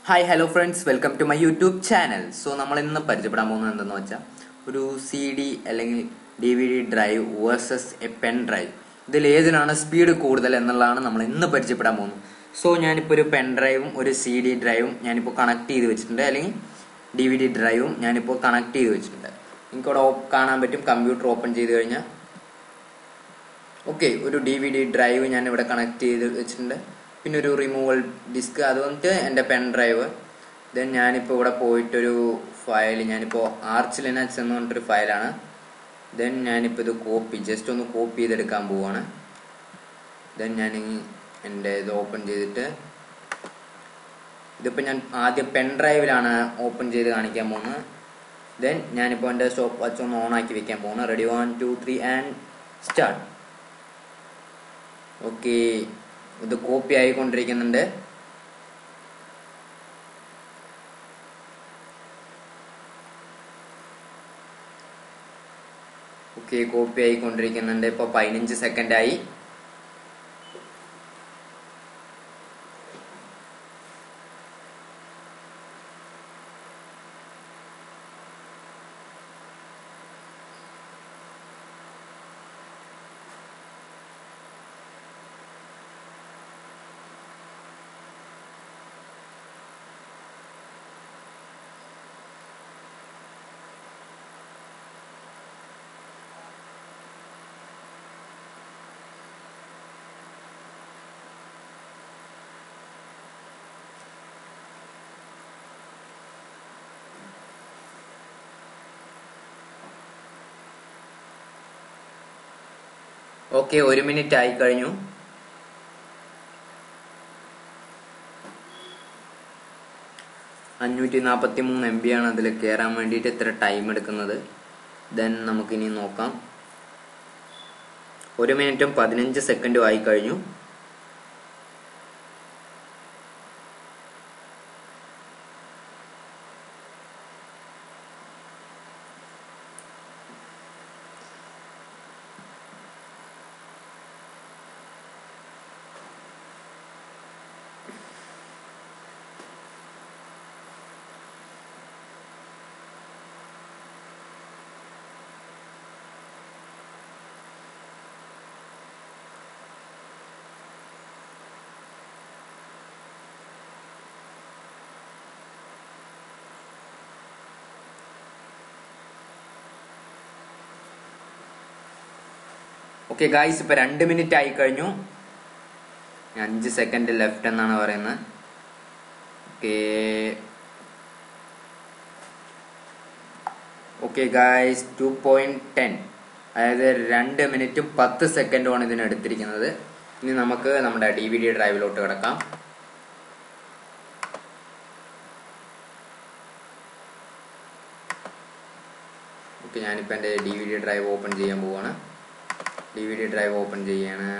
hi hello friends welcome to my YouTube channel so നമ്മൾ ഇന്ന് പരിചയപ്പെടാൻ പോകുന്നത് എന്തെന്ന് വെച്ചാൽ ഒരു സി ഡി അല്ലെങ്കിൽ D V D drive versus a pen drive ഇതിൽ ഏതിനാണ് സ്പീഡ് കൂടുതൽ എന്നുള്ളതാണ് നമ്മൾ ഇന്ന് പരിചയപ്പെടാൻ പോകുന്നത് സോ ഞാനിപ്പോൾ ഒരു പെൻ ഡ്രൈവും ഒരു സി ഡി ഡ്രൈവും ഞാനിപ്പോൾ കണക്ട് ചെയ്ത് വെച്ചിട്ടുണ്ട് അല്ലെങ്കിൽ ഡി വി ഡി ഡ്രൈവും ഞാനിപ്പോൾ കണക്ട് ചെയ്ത് വെച്ചിട്ടുണ്ട് നിങ്ങൾക്കവിടെ കാണാൻ പറ്റും കമ്പ്യൂട്ടർ ഓപ്പൺ ചെയ്ത് കഴിഞ്ഞാൽ ഓക്കെ ഒരു ഡി വി ഡി ഡ്രൈവ് ഞാൻ ഇവിടെ കണക്ട് ചെയ്ത് വെച്ചിട്ടുണ്ട് പിന്നെ ഒരു റിമൂവൽ ഡിസ്ക് അത് വന്നിട്ട് എൻ്റെ പെൻ ഡ്രൈവ് ദെൻ ഞാനിപ്പോൾ ഇവിടെ പോയിട്ടൊരു ഫയൽ ഞാനിപ്പോൾ ആർച്ച് ലിനക്സ് എന്ന് പറഞ്ഞിട്ടൊരു ഫയലാണ് ദെൻ ഞാനിപ്പോൾ ഇത് കോപ്പി ജസ്റ്റ് ഒന്ന് കോപ്പി ചെയ്തെടുക്കാൻ പോവാണ് ദെൻ ഞാൻ എൻ്റെ ഇത് ഓപ്പൺ ചെയ്തിട്ട് ഇതിപ്പോൾ ഞാൻ ആദ്യം പെൻ ഡ്രൈവിലാണ് ഓപ്പൺ ചെയ്ത് കാണിക്കാൻ പോകുന്നത് ദെൻ ഞാനിപ്പോൾ എൻ്റെ സ്റ്റോപ്പ് വാച്ച് ഒന്ന് ഓൺ ആക്കി വെക്കാൻ പോകുന്നു ready one two three and start okay ഇത് കോപ്പി ആയിക്കൊണ്ടിരിക്കുന്നുണ്ട് ഓക്കെ കോപ്പി ആയിക്കൊണ്ടിരിക്കുന്നുണ്ട് ഇപ്പൊ പതിനഞ്ച് സെക്കൻഡ് ആയി ഓക്കെ ഒരു മിനിറ്റ് ആയി കഴിഞ്ഞു അഞ്ഞൂറ്റി നാൽപ്പത്തി മൂന്ന് എം ബി ആണ് അതിൽ കയറാൻ വേണ്ടിയിട്ട് ഇത്ര ടൈം എടുക്കുന്നത് ദെൻ നമുക്കിനി നോക്കാം ഒരു മിനിറ്റും പതിനഞ്ച് സെക്കൻഡും ആയി കഴിഞ്ഞു ഓക്കെ ഗായ്സ് ഇപ്പൊ രണ്ട് മിനിറ്റ് ആയി കഴിഞ്ഞു അഞ്ച് സെക്കൻഡ് ലെഫ്റ്റ് എന്നാണ് പറയുന്നത് okay okay guys two point ten അതായത് രണ്ട് മിനിറ്റും പത്ത് സെക്കൻഡുമാണ് ഇതിന് എടുത്തിരിക്കുന്നത് ഇനി നമുക്ക് നമ്മുടെ ഡി വി ഡി ഡ്രൈവിലോട്ട് കിടക്കാം ഓക്കെ ഞാനിപ്പോൾ എൻ്റെ D V D drive open ചെയ്യാൻ പോവാണ് D V D drive open ചെയ്യാണ്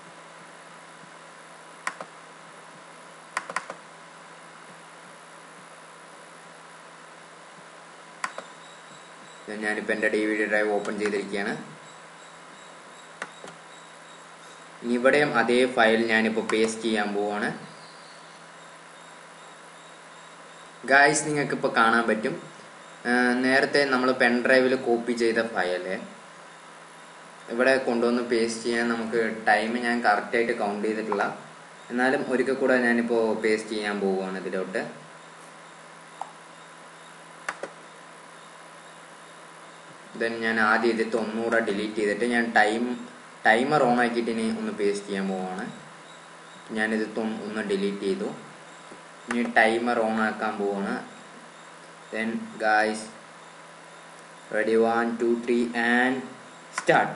ഞാനിപ്പോൾ എൻ്റെ D V D drive open ചെയ്തിരിക്കുകയാണ് ഇനി ഇവിടെയും അതേ ഫയൽ ഞാനിപ്പോൾ പേസ്റ്റ് ചെയ്യാൻ പോവാണ് ഗായ്സ് നിങ്ങൾക്ക് ഇപ്പോൾ കാണാൻ പറ്റും നേരത്തെ നമ്മൾ പെൻ ഡ്രൈവിൽ കോപ്പി ചെയ്ത ഫയല് ഇവിടെ കൊണ്ടുവന്ന് പേസ്റ്റ് ചെയ്യാൻ നമുക്ക് ടൈം ഞാൻ കറക്റ്റായിട്ട് കൗണ്ട് ചെയ്തിട്ടില്ല എന്നാലും ഒരിക്കൽ കൂടെ ഞാനിപ്പോൾ പേസ്റ്റ് ചെയ്യാൻ പോവുകയാണ് ഇതിലോട്ട് ദെൻ ഞാൻ ആദ്യം ഇതിട്ട് ഒന്നുകൂടെ ഡിലീറ്റ് ചെയ്തിട്ട് ഞാൻ ടൈം ടൈമർ ഓൺ ആക്കിയിട്ട് ഇനി ഒന്ന് പേസ്റ്റ് ചെയ്യാൻ പോവാണ് ഞാനിത് ഒന്ന് ഡിലീറ്റ് ചെയ്തു ഇനി ടൈമർ ഓൺ ആക്കാൻ പോവാണ് then guys ready one two three and start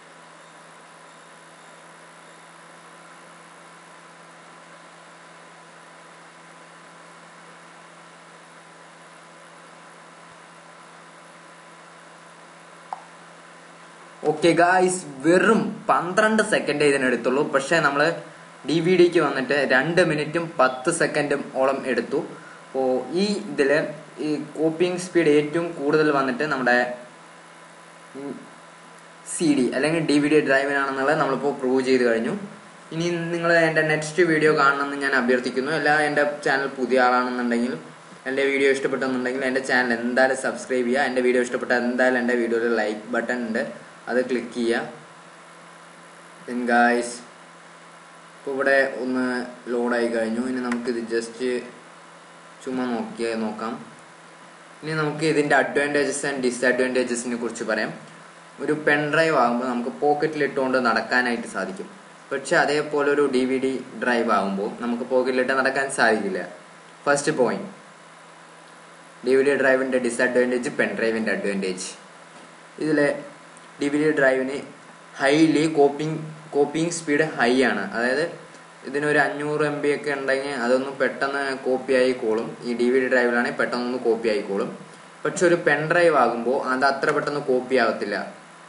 okay guys വെറും പന്ത്രണ്ട് സെക്കൻഡ് ഇതിനെടുത്തുള്ളൂ പക്ഷെ നമ്മൾ ഡി വി ഡിക്ക് വന്നിട്ട് രണ്ട് മിനിറ്റും പത്ത് സെക്കൻഡും ഓളം എടുത്തു അപ്പോൾ ഈ ഇതിൽ ഈ കോപ്പിംഗ് സ്പീഡ് ഏറ്റവും കൂടുതൽ വന്നിട്ട് നമ്മുടെ സി ഡി അല്ലെങ്കിൽ ഡി വി ഡി ഡ്രൈവിനാണെന്നുള്ളത് നമ്മളിപ്പോൾ പ്രൂവ് ചെയ്ത് കഴിഞ്ഞു ഇനി നിങ്ങൾ എൻ്റെ നെക്സ്റ്റ് വീഡിയോ കാണണമെന്ന് ഞാൻ അഭ്യർത്ഥിക്കുന്നു എല്ലാ എൻ്റെ ചാനൽ പുതിയ ആളാണെന്നുണ്ടെങ്കിൽ എൻ്റെ വീഡിയോ ഇഷ്ടപ്പെട്ടെന്നുണ്ടെങ്കിൽ എൻ്റെ ചാനൽ എന്തായാലും സബ്സ്ക്രൈബ് ചെയ്യുക എൻ്റെ വീഡിയോ ഇഷ്ടപ്പെട്ട എന്തായാലും എൻ്റെ വീഡിയോയിൽ ലൈക്ക് ബട്ടൺ ഉണ്ട് അത് ക്ലിക്ക് ചെയ്യുക ദെൻ ഗായ്സ് ഇപ്പോൾ ഇവിടെ ഒന്ന് ലോഡായി കഴിഞ്ഞു ഇനി നമുക്കിത് ജസ്റ്റ് ചുമ്മാ നോക്കിയ നോക്കാം ഇനി നമുക്ക് ഇതിൻ്റെ അഡ്വാൻറ്റേജസ് ആൻഡ് ഡിസഡ്വാൻറ്റേജസിനെ കുറിച്ച് പറയാം ഒരു പെൻ ഡ്രൈവ് ആകുമ്പോൾ നമുക്ക് പോക്കറ്റിൽ ഇട്ടുകൊണ്ട് നടക്കാനായിട്ട് സാധിക്കും പക്ഷെ അതേപോലെ ഒരു ഡി വി ഡി ഡ്രൈവ് ആകുമ്പോൾ നമുക്ക് പോക്കറ്റിലിട്ട് നടക്കാൻ സാധിക്കില്ല first point D V D ഡ്രൈവിൻ്റെ ഡിസഡ്വാൻറ്റേജ് പെൻ ഡ്രൈവിൻ്റെ അഡ്വാൻറ്റേജ് ഇതിലെ ഡി വി ഡി ഡ്രൈവിന് highly copying copying speed high ആണ് അതായത് ഇതിനൊരു അഞ്ഞൂറ് എം ബി ഒക്കെ ഉണ്ടെങ്കിൽ അതൊന്ന് പെട്ടെന്ന് കോപ്പി ആയിക്കോളും ഈ ഡി വി ഡി ഡ്രൈവിലാണെങ്കിൽ പെട്ടെന്നൊന്ന് കോപ്പി ആയിക്കോളും പക്ഷെ ഒരു പെൻ ഡ്രൈവ് ആകുമ്പോൾ അത് അത്ര പെട്ടെന്ന് കോപ്പി ആകത്തില്ല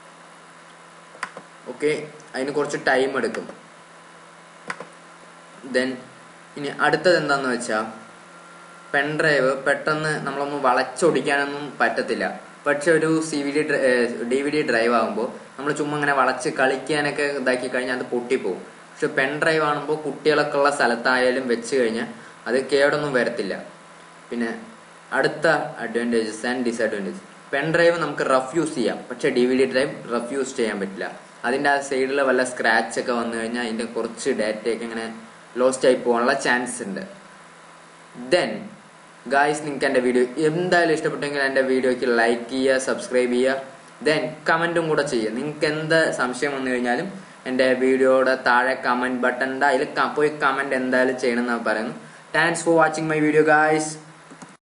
ഓക്കെ അതിന് കുറച്ച് ടൈം എടുക്കും ദെൻ ഇനി അടുത്തത് എന്താന്ന് വെച്ചാൽ പെൻ ഡ്രൈവ് പെട്ടെന്ന് നമ്മളൊന്ന് വളച്ചൊടിക്കാനൊന്നും പറ്റത്തില്ല പക്ഷെ ഒരു C V D D V D drive ആകുമ്പോൾ നമ്മൾ ചുമ്മാ ഇങ്ങനെ വളച്ച് കളിക്കാനൊക്കെ ഇതാക്കി കഴിഞ്ഞാൽ അത് പൊട്ടിപ്പോവും പക്ഷെ പെൻ ഡ്രൈവ് ആകുമ്പോൾ കുട്ടികളൊക്കെ ഉള്ള സ്ഥലത്തായാലും വെച്ച് കഴിഞ്ഞാൽ അത് കേടൊന്നും വരത്തില്ല പിന്നെ അടുത്ത advantages and disadvantages pen drive നമുക്ക് റഫ് യൂസ് ചെയ്യാം പക്ഷെ D V D drive rough use ചെയ്യാൻ പറ്റില്ല അതിന്റെ ആ സൈഡിൽ വല്ല സ്ക്രാച്ച് ഒക്കെ വന്നു കഴിഞ്ഞാൽ അതിന്റെ കുറച്ച് ഡാറ്റയൊക്കെ ഇങ്ങനെ ലോസ്റ്റ് ആയി പോകാനുള്ള ചാൻസ് ഉണ്ട് ദെൻ ഗായ്സ് നിങ്ങൾക്ക് എൻ്റെ വീഡിയോ എന്തായാലും ഇഷ്ടപ്പെട്ടെങ്കിൽ എൻ്റെ വീഡിയോയ്ക്ക് ലൈക്ക് ചെയ്യുക സബ്സ്ക്രൈബ് ചെയ്യുക ദെൻ കമൻറ്റും കൂടെ ചെയ്യുക നിങ്ങൾക്ക് എന്ത് സംശയം വന്നു കഴിഞ്ഞാലും എൻ്റെ വീഡിയോയുടെ താഴെ കമൻറ്റ് ബട്ടൺ ഉണ്ട് അതിൽ പോയി കമൻറ്റ് എന്തായാലും ചെയ്യണം എന്നാണ് പറയുന്നു thanks for watching my video guys